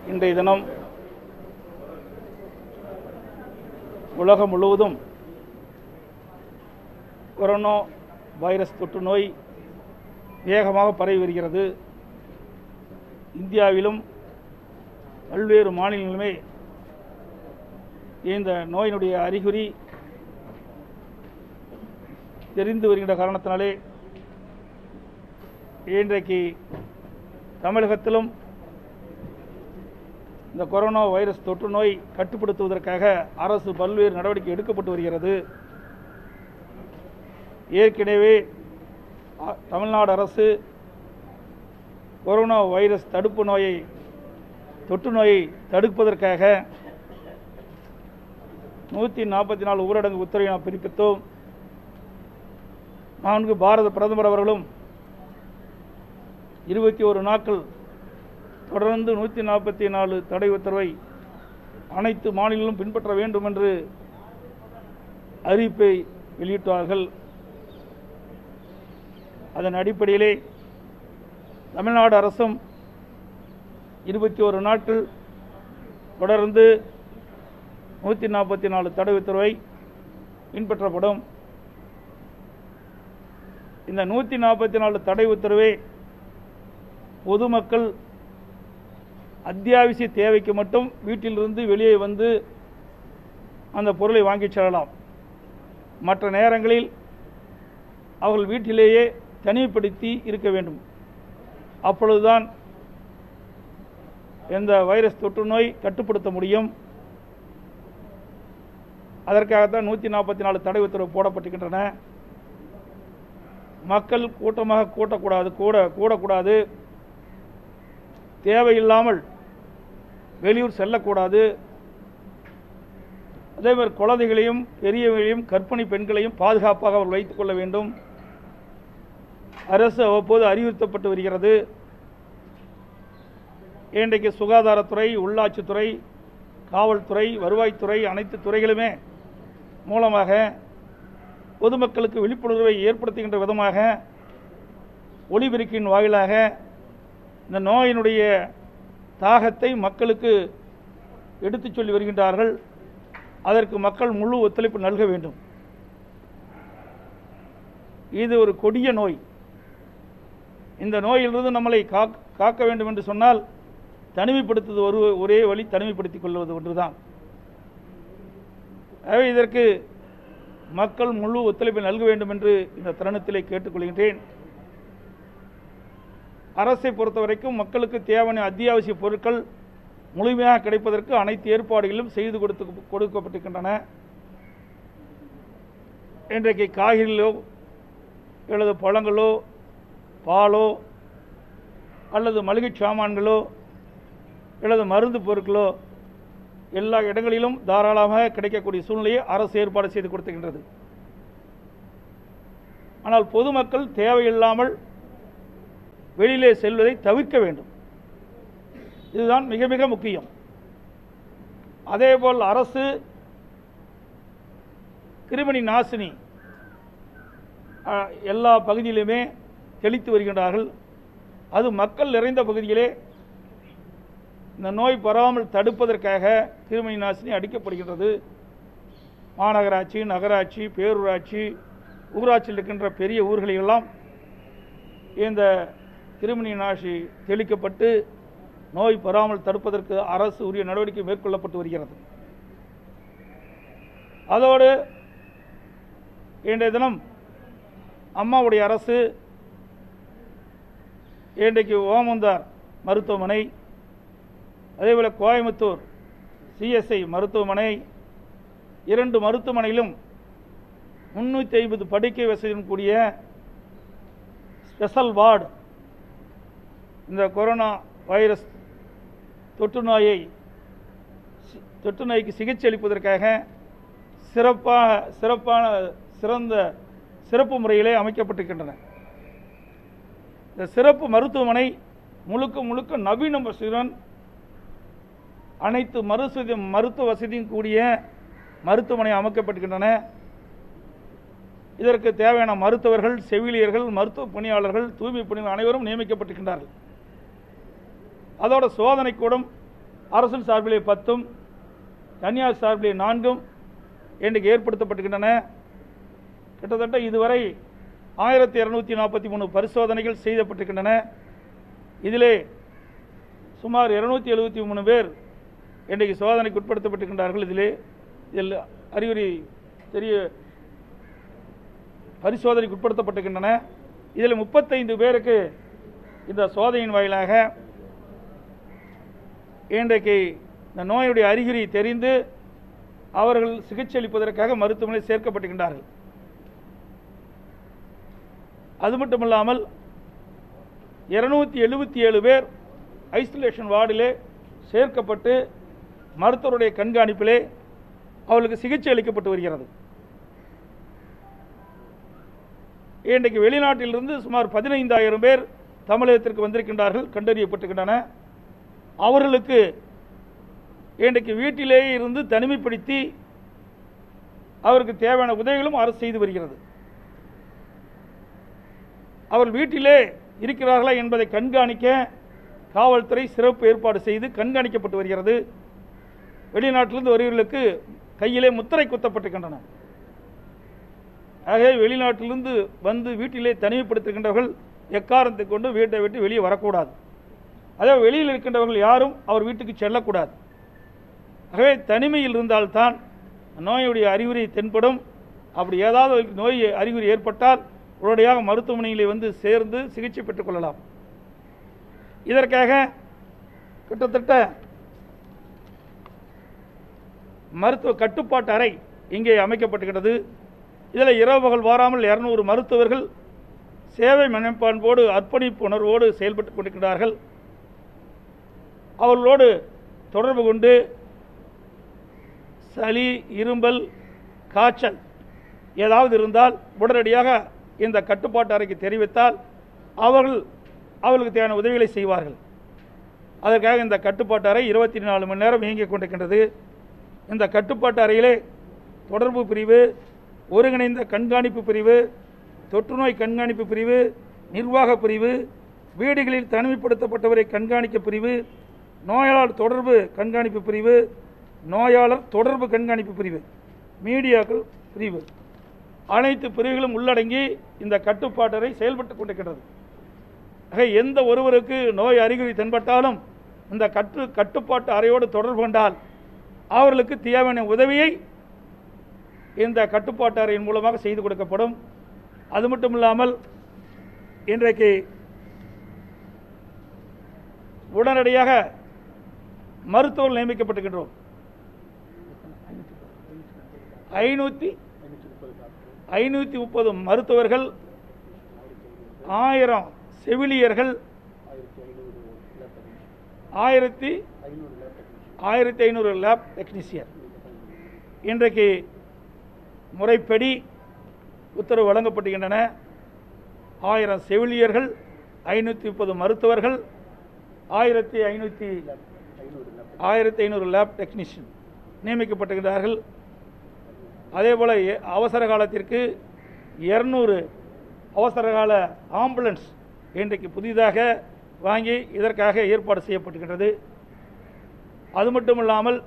இன்றைய தினம் உலகம் முழுவதும் கொரோனா வைரஸ் தொற்று நோய் வேகமாக பரவி வருகிறது இந்தியாவிலும் பல்வேறு மாநிலங்களுமே இந்த நோயினுடைய அறிகுறி தெரிந்து வருகின்ற காரணத்தினாலே இன்றைக்கு தமிழகத்திலும் இந்த கொரோனா வைரஸ் தொற்று நோய் கட்டுப்படுத்துவதற்காக அரசு பல்வேறு நடவடிக்கை எடுக்கப்பட்டு வருகிறது ஏற்கனவே அ, தமிழ்நாடு அரசு கொரோனா வைரஸ் தடுப்பு நோயை தொற்று நோயை தடுப்பதற்காக நூற்றி நாற்பத்தி நாலு ஊரடங்கு உத்தரவை நாம் பிறப்பித்தோம் நான்கு பாரத பிரதமர் அவர்களும் இருபத்தி ஒரு நாட்கள் தொடர்ந்து நூற்றி நாற்பத்தி நாலு தடை உத்தரவை அனைத்து மாநிலங்களும் பின்பற்ற வேண்டும் என்று அறிவிப்பை வெளியிட்டார்கள் அதன் அடிப்படையிலே தமிழ்நாடு அரசும் இருபத்தி ஒரு நாட்கள் தொடர்ந்து நூற்றி நாற்பத்தி நாலு தடை உத்தரவை பின்பற்றப்படும் இந்த நூற்றி நாற்பத்தி நாலு தடை உத்தரவை பொதுமக்கள் அத்தியாவசிய தேவைக்கு மட்டும் வீட்டிலிருந்து வெளியே வந்து அந்த பொருளை வாங்கிச் செல்லலாம் மற்ற நேரங்களில் அவர்கள் வீட்டிலேயே தனிமைப்படுத்தி இருக்க வேண்டும் அப்பொழுதுதான் இந்த வைரஸ் தொற்று நோய் கட்டுப்படுத்த முடியும் அதற்காகத்தான் நூற்றி நாற்பத்தி நாலு தடை உத்தரவு போடப்பட்டிருக்கின்றன மக்கள் கூட்டமாக கூட்டக்கூடாது கூட கூடக்கூடாது தேவையில்லாமல் வெளியூர் செல்லக்கூடாது அதே மாதிரி குழந்தைகளையும் பெரியவர்களையும் கர்ப்பிணி பெண்களையும் பாதுகாப்பாக அவர் வைத்துக் கொள்ள வேண்டும் அரசு அவ்வப்போது அறிவுறுத்தப்பட்டு வருகிறது இன்றைக்கு சுகாதாரத்துறை உள்ளாட்சித்துறை காவல்துறை வருவாய்த்துறை அனைத்து துறைகளுமே மூலமாக பொதுமக்களுக்கு விழிப்புணர்வை ஏற்படுத்துகின்ற விதமாக ஒளிபெருக்கின் வாயிலாக இந்த நோயினுடைய தாகத்தை மக்களுக்கு எடுத்துச் சொல்லி வருகின்றார்கள் அதற்கு மக்கள் முழு ஒத்துழைப்பு நல்க வேண்டும் இது ஒரு கொடிய நோய் இந்த நோயிலிருந்து நம்மளை காக்- காக்க வேண்டும் என்று சொன்னால் தனிமைப்படுத்துவது ஒரு ஒரே வழி தனிமைப்படுத்திக் கொள்வது ஒன்றுதான் ஆகவே இதற்கு மக்கள் முழு ஒத்துழைப்பை நல்க வேண்டும் என்று இந்த தருணத்திலே கேட்டுக்கொள்கின்றேன் அரசை பொறுத்தவரைக்கும் மக்களுக்கு தேவையான அத்தியாவசிய பொருட்கள் முழுமையாக கிடைப்பதற்கு அனைத்து ஏற்பாடுகளும் செய்து கொடுத்து கொடுக்கப்பட்டிருக்கின்றன இன்றைக்கு காய்கறிகளோ அல்லது பழங்களோ பாலோ அல்லது மளிகை சாமான்களோ அல்லது மருந்து பொருட்களோ எல்லா இடங்களிலும் தாராளமாக கிடைக்கக்கூடிய சூழ்நிலையை அரசு ஏற்பாடு செய்து கொடுத்துகின்றது ஆனால் பொதுமக்கள் தேவையில்லாமல் வெளியிலே செல்வதை தவிர்க்க வேண்டும் இதுதான் மிக மிக முக்கியம் அதேபோல் அரசு கிருமினி நாசினி அஹ், எல்லா பகுதியிலுமே தெளித்து வருகின்றார்கள் அது மக்கள் நிறைந்த பகுதியிலே இந்த நோய் பரவாமல் தடுப்பதற்காக கிருமி நாசினி அடிக்கப்படுகின்றது மாநகராட்சி நகராட்சி பேரூராட்சி ஊராட்சியில் இருக்கின்ற பெரிய ஊர்களிலெல்லாம் இந்த கிருமி நாசி தெளிக்கப்பட்டு நோய் பரவாமல் தடுப்பதற்கு அரசு உரிய நடவடிக்கை மேற்கொள்ளப்பட்டு வருகிறது அதோடு இன்றைய தினம் அம்மாவுடைய அரசு இன்றைக்கு ஓமந்தார் மருத்துவமனை அதேபோல் கோயம்புத்தூர் சிஎஸ்ஐ மருத்துவமனை இரண்டு மருத்துவமனையிலும் முன்னூற்றி ஐம்பது படுக்கை வசதியுடன் கூடிய ஸ்பெஷல் வார்டு இந்த கொரோனா வைரஸ் தொற்று நோயை சி- தொற்று நோய்க்கு சிகிச்சை அளிப்பதற்காக சிறப்பாக சிறப்பான சிறந்த சிறப்பு முறையிலே அமைக்கப்பட்டிருக்கின்றன இந்த சிறப்பு மருத்துவமனை முழுக்க முழுக்க நவீன வசதியுடன் அனைத்து மருத்துவ மருத்துவ வசதியும் கூடிய மருத்துவமனை அமைக்கப்பட்டிருக்கின்றன இதற்கு தேவையான மருத்துவர்கள் செவிலியர்கள் மருத்துவ பணியாளர்கள் தூய்மை பணியாளர் அனைவரும் நியமிக்கப்பட்டிருக்கின்றார்கள் அதோட சோதனை கூடம் அரசின் சார்பிலே பத்தும் தனியார் சார்பிலே நான்கும் இன்றைக்கு ஏற்படுத்தப்பட்டுகின்றன கிட்டத்தட்ட இதுவரை ஆயிரத்தி இரநூத்தி நாற்பத்தி மூணு பரிசோதனைகள் செய்யப்பட்டிருக்கின்றன இதிலே சுமார் இருநூத்தி எழுபத்தி மூணு பேர் இன்றைக்கு சோதனைக்கு உட்படுத்தப்பட்டிருக்கின்றார்கள் இதிலே இதில் அறிகுறி தெரிய பரிசோதனைக்கு உட்படுத்தப்பட்டிருக்கின்றன இதில் முப்பத்தைந்து பேருக்கு இந்த சோதனையின் வாயிலாக இன்றைக்கு இந்த நோயுடைய அறிகுறி தெரிந்து அவர்கள் சிகிச்சை அளிப்பதற்காக மருத்துவமனையில் சேர்க்கப்பட்டிருக்கின்றார்கள் அது மட்டுமல்லாமல் இருநூத்தி எழுபத்தி ஏழு பேர் ஐசோலேஷன் வார்டிலே சேர்க்கப்பட்டு மருத்துவருடைய கண்காணிப்பிலே அவர்களுக்கு சிகிச்சை அளிக்கப்பட்டு வருகிறது இன்றைக்கு வெளிநாட்டிலிருந்து சுமார் பதினைந்தாயிரம் பேர் தமிழகத்திற்கு வந்திருக்கின்றார்கள் கண்டறியப்பட்டிருக்கின்றன அவர்களுக்கு இன்றைக்கு வீட்டிலேயே இருந்து தனிமைப்படுத்தி அவருக்கு தேவையான உதவிகளும் அரசு செய்து வருகிறது அவர் வீட்டிலே இருக்கிறார்களா என்பதை கண்காணிக்க காவல்துறை சிறப்பு ஏற்பாடு செய்து கண்காணிக்கப்பட்டு வருகிறது வெளிநாட்டிலிருந்து வருவர்களுக்கு கையிலே முத்திரை குத்தப்பட்டிருக்கின்றன ஆகவே வெளிநாட்டிலிருந்து வந்து வீட்டிலே தனிமைப்படுத்துகின்றவர்கள் எக்காரணத்தை கொண்டு வீட்டை விட்டு வெளியே வரக்கூடாது அதே வெளியில் இருக்கின்றவர்கள் யாரும் அவர் வீட்டுக்கு செல்லக்கூடாது ஆகவே தனிமையில் இருந்தால்தான் நோயுடைய அறிகுறி தென்படும் அப்படி ஏதாவது ஒரு நோய் அறிகுறி ஏற்பட்டால் உடனடியாக மருத்துவமனையிலே வந்து சேர்ந்து சிகிச்சை பெற்றுக் கொள்ளலாம் இதற்காக கிட்டத்தட்ட மருத்துவ கட்டுப்பாட்டு அறை இங்கே அமைக்கப்பட்டுகிறது இதில் இரவு பகல் வாராமல் இருநூறு மருத்துவர்கள் சேவை மனப்பான்போடு அர்ப்பணிப்பு உணர்வோடு செயல்பட்டு கொண்டிருக்கிறார்கள் அவர்களோடு தொடர்பு கொண்டு சளி இரும்பல் காய்ச்சல் ஏதாவது இருந்தால் உடனடியாக இந்த கட்டுப்பாட்டு அறைக்கு தெரிவித்தால் அவர்கள் அவர்களுக்கு தேவையான உதவிகளை செய்வார்கள் அதற்காக இந்த கட்டுப்பாட்டு அறை இருபத்தி நாலு மணி நேரம் இயங்கிக் கொண்டிருக்கின்றது இந்த கட்டுப்பாட்டு அறையிலே தொடர்பு பிரிவு ஒருங்கிணைந்த கண்காணிப்பு பிரிவு தொற்றுநோய் கண்காணிப்பு பிரிவு நிர்வாக பிரிவு வீடுகளில் தனிமைப்படுத்தப்பட்டவரை கண்காணிக்க பிரிவு நோயாளர் தொடர்பு கண்காணிப்பு பிரிவு நோயாளர் தொடர்பு கண்காணிப்பு பிரிவு மீடியாக்கள் பிரிவு அனைத்து பிரிவுகளும் உள்ளடங்கி இந்த கட்டுப்பாட்டறை செயல்பட்டுக் கொண்டிருக்கிறது ஆக எந்த ஒருவருக்கு நோய் அறிகுறி தென்பட்டாலும் இந்த கட்டு கட்டுப்பாட்டு அறையோடு தொடர்பு கொண்டால் அவர்களுக்கு தேவையான உதவியை இந்த கட்டுப்பாட்டு அறையின் மூலமாக செய்து கொடுக்கப்படும் அது மட்டும் இல்லாமல் இன்றைக்கு உடனடியாக மருத்துவர்கள் நியமிக்கப்பட்டிருக்கின்றோம் ஐநூற்றி ஐநூற்றி முப்பது மருத்துவர்கள் ஆயிரம் செவிலியர்கள் ஆயிரத்தி ஆயிரத்தி ஐநூறு லேப் டெக்னீசியன் இன்றைக்கு முறைப்படி உத்தரவு வழங்கப்படுகின்றன ஆயிரம் செவிலியர்கள் ஐநூற்றி முப்பது மருத்துவர்கள் ஆயிரத்தி ஐநூற்றி ஆயிரத்தி ஐநூறு லேப் டெக்னீஷியன் நியமிக்கப்பட்டிருக்கிறார்கள் அதே போல் எ- அவசர காலத்திற்கு இருநூறு அவசர கால ஆம்புலன்ஸ் இன்றைக்கு புதிதாக வாங்கி இதற்காக ஏற்பாடு செய்யப்பட்டிருக்கின்றது அது மட்டும் இல்லாமல்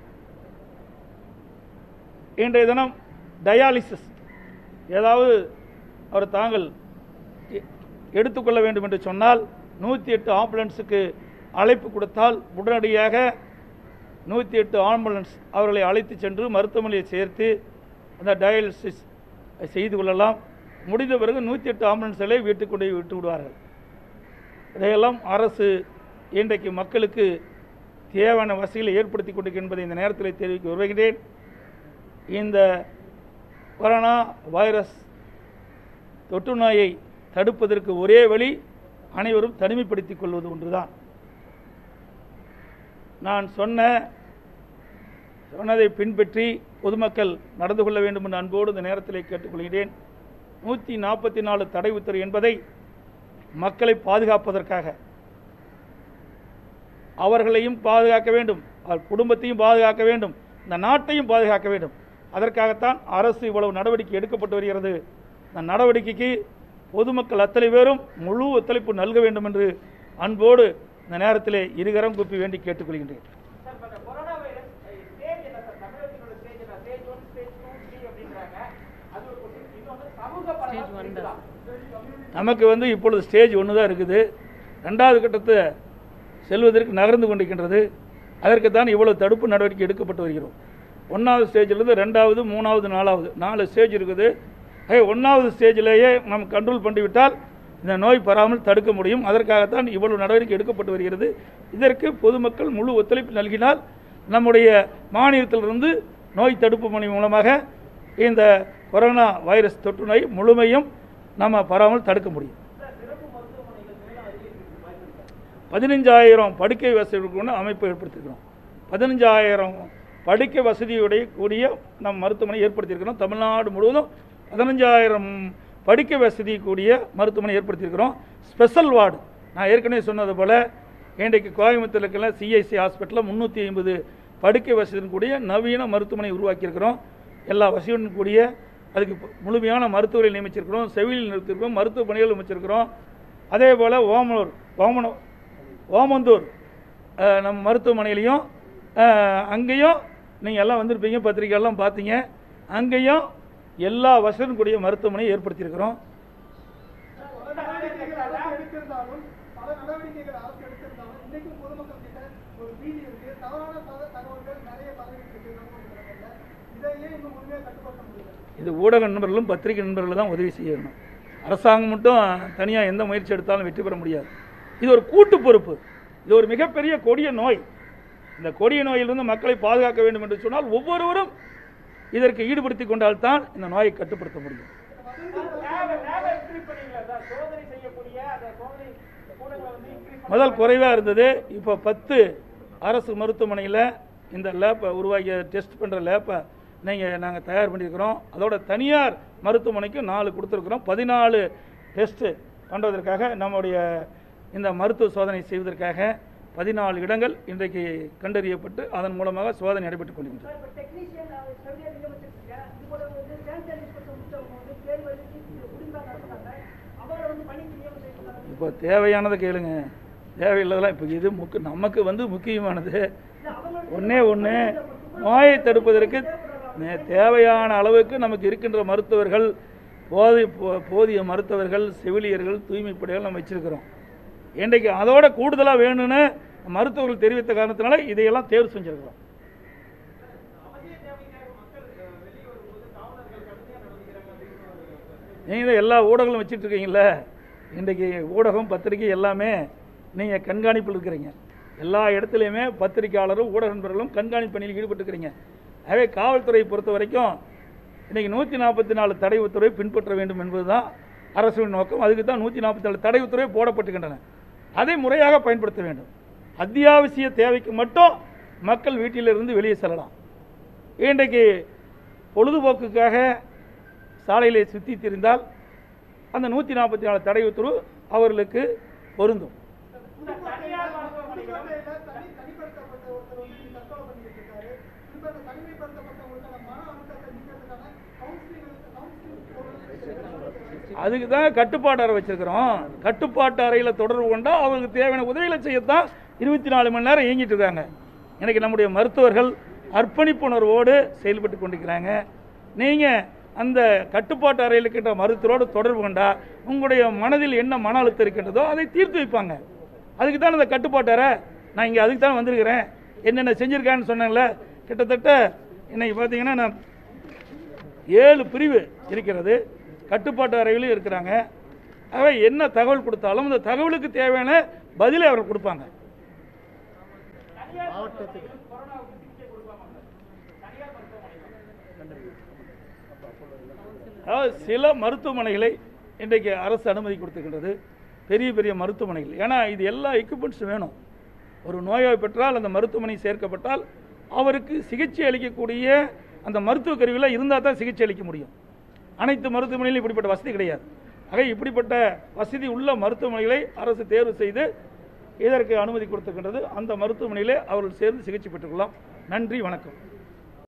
இன்றைய தினம் டயாலிசிஸ் ஏதாவது அவர் தாங்கள் எ- எடுத்துக்கொள்ள வேண்டும் என்று சொன்னால் நூற்றி எட்டு ஆம்புலன்ஸுக்கு அழைப்பு கொடுத்தால் உடனடியாக நூற்றி எட்டு ஆம்புலன்ஸ் அவர்களை அழைத்து சென்று மருத்துவமனையில் சேர்த்து அந்த டயாலிசிஸ் செய்து கொள்ளலாம் முடிந்த பிறகு நூற்றி எட்டு ஆம்புலன்ஸ்களை வீட்டுக்கு கொண்டு போய் விட்டு விடுவார்கள் இதையெல்லாம் அரசு இன்றைக்கு மக்களுக்கு தேவையான வசதிகளை ஏற்படுத்தி கொண்டிருக்கிறது என்பதை இந்த நேரத்தில் தெரிவிக்க விரும்புகிறேன் இந்த கொரோனா வைரஸ் தொற்று நோயை தடுப்பதற்கு ஒரே வழி அனைவரும் தனிமைப்படுத்திக் கொள்வது ஒன்றுதான் நான் சொன்ன சொன்னதை பின்பற்றி பொதுமக்கள் நடந்து கொள்ள வேண்டும் என்ற அன்போடு இந்த நேரத்தில் கேட்டுக்கொள்கிறேன் நூற்றி நாற்பத்தி நாலு தடை உத்தரவு என்பதை மக்களை பாதுகாப்பதற்காக அவர்களையும் பாதுகாக்க வேண்டும் அவர் குடும்பத்தையும் பாதுகாக்க வேண்டும் இந்த நாட்டையும் பாதுகாக்க வேண்டும் அதற்காகத்தான் அரசு இவ்வளவு நடவடிக்கை எடுக்கப்பட்டு வருகிறது இந்த நடவடிக்கைக்கு பொதுமக்கள் அத்தனை பேரும் முழு ஒத்துழைப்பு நல்க வேண்டும் என்று அன்போடு இந்த நேரத்திலே இருகரம் கூப்பி வேண்டி கேட்டுக்கொள்கின்றேன் ஸ்டேஜ் ஒன் தான் நமக்கு வந்து இப்பொழுது ஸ்டேஜ் ஒன்று தான் இருக்குது ரெண்டாவது கட்டத்தை செல்வதற்கு நகர்ந்து கொண்டிருக்கின்றது அதற்கு தான் இவ்வளவு தடுப்பு நடவடிக்கை எடுக்கப்பட்டு வருகிறோம் ஒன்றாவது ஸ்டேஜிலிருந்து ரெண்டாவது மூணாவது நாலாவது நாலு ஸ்டேஜ் இருக்குது ஆகவே ஒன்றாவது ஸ்டேஜிலேயே நாம் கண்ட்ரோல் பண்ணிவிட்டால் இந்த நோய் பராமல் தடுக்க முடியும் அதற்காகத்தான் இவ்வளவு நடவடிக்கை எடுக்கப்பட்டு வருகிறது இதற்கு பொதுமக்கள் முழு ஒத்துழைப்பு நல்கினால் நம்முடைய மாநிலத்திலிருந்து நோய் தடுப்பு பணி மூலமாக இந்த கொரோனா வைரஸ் தொற்று நோய் முழுமையும் நம்ம பராமல் தடுக்க முடியும் பதினஞ்சாயிரம் படுக்கை வசதிகளுக்கு அமைப்பு ஏற்படுத்தியிருக்கிறோம் பதினஞ்சாயிரம் படுக்கை வசதியுடைய கூடிய நம் மருத்துவமனை ஏற்படுத்தியிருக்கிறோம் தமிழ்நாடு முழுவதும் பதினஞ்சாயிரம் படுக்கை வசதி கூடிய மருத்துவமனை ஏற்படுத்தியிருக்கிறோம் ஸ்பெஷல் வார்டு நான் ஏற்கனவே சொன்னது போல் இன்றைக்கு கோயம்புத்தூர் இருக்கிற சிஐசி ஹாஸ்பிட்டலில் முந்நூற்றி ஐம்பது படுக்கை வசதியுடன் கூடிய நவீன மருத்துவமனை உருவாக்கியிருக்கிறோம் எல்லா வசதியுடன் கூடிய அதுக்கு முழுமையான மருத்துவரை நியமிச்சிருக்கிறோம் செவிலில் நிறுத்திருக்கிறோம் மருத்துவ பணிகள் அமைச்சிருக்கிறோம் அதே போல் ஓமலூர் ஓமன ஓமந்தூர் அஹ், நம்ம மருத்துவமனையிலையும் அஹ், அங்கேயும் நீங்கள் எல்லாம் வந்திருப்பீங்க பத்திரிக்கையெல்லாம் பார்த்தீங்க அங்கேயும் எல்லா வசதியும் கூடிய மருத்துவமனை ஏற்படுத்தியிருக்கிறோம் பல நடவடிக்கைகள் அரசு எடுத்திருந்தாலும் பல நடவடிக்கைகள் அரசு எடுத்திருந்தாலும் இன்னைக்கும் பொதுமக்கள் கிட்ட ஒரு பீதி இருக்கு தவறான தக- தகவல்கள் நிறைய பரவிட்டு இருக்கு சமூக ஊடகங்கள்ல. இதையே இன்னும் முழுமையாக கட்டுப்படுத்த முடியல இது ஊடக நண்பர்களும் பத்திரிகை நண்பர்களும் தான் உதவி செய்யணும் அரசாங்கம் மட்டும் தனியாக எந்த முயற்சி எடுத்தாலும் வெற்றி பெற முடியாது இது ஒரு கூட்டு பொறுப்பு இது ஒரு மிகப்பெரிய கொடிய நோய் இந்த கொடிய நோயிலிருந்து மக்களை பாதுகாக்க வேண்டும் என்று சொன்னால் ஒவ்வொருவரும் இதற்கு ஈடுபடுத்திக் கொண்டால்தான் இந்த நோயை கட்டுப்படுத்த முடியும் முதல் குறைவாக இருந்தது இப்போ பத்து அரசு மருத்துவமனையில் இந்த லேப்பை உருவாக்கிய டெஸ்ட் பண்ணுற லேப்பை நீங்கள் நாங்கள் தயார் பண்ணியிருக்கிறோம் அதோட தனியார் மருத்துவமனைக்கு நாலு கொடுத்துருக்குறோம் பதினாலு டெஸ்ட்டு பண்ணுறதற்காக நம்முடைய இந்த மருத்துவ சோதனை செய்வதற்காக பதினாலு இடங்கள் இன்றைக்கு கண்டறியப்பட்டு அதன் மூலமாக சோதனை நடைபெற்றுக் கொள்கின்றது இப்போ டெக்னீஷியன் செவிலியர் நியமிச்சிருக்கீங்க இது போல வந்து சானிடரி இன்ஸ்பெக்டர் முடிச்சவங்க வந்து தேர்வு எழுதி முடிந்தா நடத்துனாங்க அவரை வந்து பணிக்கு நியமனம் செய்யக்கூடாது இப்போ தேவையானதை கேளுங்க தேவையில்லாதெல்லாம் இப்போ இது முக்கிய நமக்கு வந்து முக்கியமானது ஒண்ணே ஒன்று நோயை தடுப்பதற்கு நே- தேவையான அளவுக்கு நமக்கு இருக்கின்ற மருத்துவர்கள் போதி போ- போதிய மருத்துவர்கள் செவிலியர்கள் தூய்மைப்படைகள் நம்ம வச்சிருக்கிறோம் இன்றைக்கு அதோட கூடுதலாக வேணும்னு மருத்துவர்கள் தெரிவித்த காரணத்தினால இதையெல்லாம் தேர்வு செஞ்சிருக்கிறோம் நீங்கள் எல்லா ஊடகங்களும் வச்சிட்டு இருக்கீங்களே இன்றைக்கு ஊடகம் பத்திரிகை எல்லாமே நீங்கள் கண்காணிப்பில் இருக்கிறீங்க எல்லா இடத்துலையுமே பத்திரிகையாளரும் ஊடக நண்பர்களும் கண்காணிப்பு பணியில் ஈடுபட்டுருக்கிறீங்க ஆகவே காவல்துறையை பொறுத்த வரைக்கும் இன்றைக்கி நூற்றி நாற்பத்தி நாலு தடை உத்தரவை பின்பற்ற வேண்டும் என்பதுதான் அரசின் நோக்கம் அதுக்கு தான் நூற்றி நாற்பத்தி நாலு தடை உத்தரவை போடப்பட்டுகின்றன அதை முறையாக பயன்படுத்த வேண்டும் அத்தியாவசிய தேவைக்கு மட்டும் மக்கள் வீட்டிலிருந்து வெளியே செல்லலாம் இன்றைக்கு பொழுதுபோக்குக்காக சாலையிலே சுற்றி திரிந்தால் அந்த நூற்றி நாற்பத்தி நாலு தடை உத்தரவு அவர்களுக்கு பொருந்தும் புதுக்கோட்டையில தனி தனிப்படுத்தப்பட்ட ஒருத்தர் வந்து இங்க தற்கொலை பண்ணிட்டு இருக்காரு இப்ப அந்த தனிமைப்படுத்தப்பட்டவங்களுக்கான மன அழுத்தத்தை நீக்கிறதுக்கான கவுன்சிலிங் கவுன்சிலிங் அதுக்கு தான் கட்டுப்பாட்டு அறை வச்சிருக்கிறோம் கட்டுப்பாட்டு அறையில் தொடர்பு கொண்டா அவங்களுக்கு தேவையான உதவிகளை செய்யத்தான் இருபத்தி நாலு மணி நேரம் இயங்கிட்டு இருக்காங்க எனக்கு நம்முடைய மருத்துவர்கள் அர்ப்பணிப்புணர்வோடு செயல்பட்டு கொண்டிருக்கிறாங்க நீங்கள் அந்த கட்டுப்பாட்டு அறையில் இருக்கின்ற மருத்துவரோடு தொடர்பு கொண்டா உங்களுடைய மனதில் என்ன மன அழுத்தம் இருக்கின்றதோ அதை தீர்த்து வைப்பாங்க அதுக்கு தான் இந்த கட்டுப்பாட்டு அறை நான் இங்கே அதுக்கு தான் வந்திருக்கிறேன் என்னென்ன செஞ்சுருக்கான்னு சொன்னேன்ல கிட்டத்தட்ட இன்னைக்கு பார்த்தீங்கன்னா நான் ஏழு பிரிவு இருக்கிறது கட்டுப்பாட்டு அறையிலும் இருக்கிறாங்க ஆகவே என்ன தகவல் கொடுத்தாலும் அந்த தகவலுக்கு தேவையான பதிலை அவர்கள் கொடுப்பாங்க அதாவது சில மருத்துவமனைகளை இன்றைக்கு அரசு அனுமதி கொடுத்துக்கின்றது பெரிய பெரிய மருத்துவமனைகள் ஏன்னா இது எல்லா எக்யூப்மெண்ட்ஸும் வேணும் ஒரு நோயாளி பெற்றால் அந்த மருத்துவமனை சேர்க்கப்பட்டால் அவருக்கு சிகிச்சை அளிக்கக்கூடிய அந்த மருத்துவ கருவியில் இருந்தால் தான் சிகிச்சை அளிக்க முடியும் அனைத்து மருத்துவமனையிலும் இப்படிப்பட்ட வசதி கிடையாது ஆக இப்படிப்பட்ட வசதி உள்ள மருத்துவமனைகளை அரசு தேர்வு செய்து இதற்கு அனுமதி கொடுத்துக்கின்றது அந்த மருத்துவமனையிலே அவர்கள் சேர்ந்து சிகிச்சை பெற்றுக்கொள்ளலாம் நன்றி வணக்கம்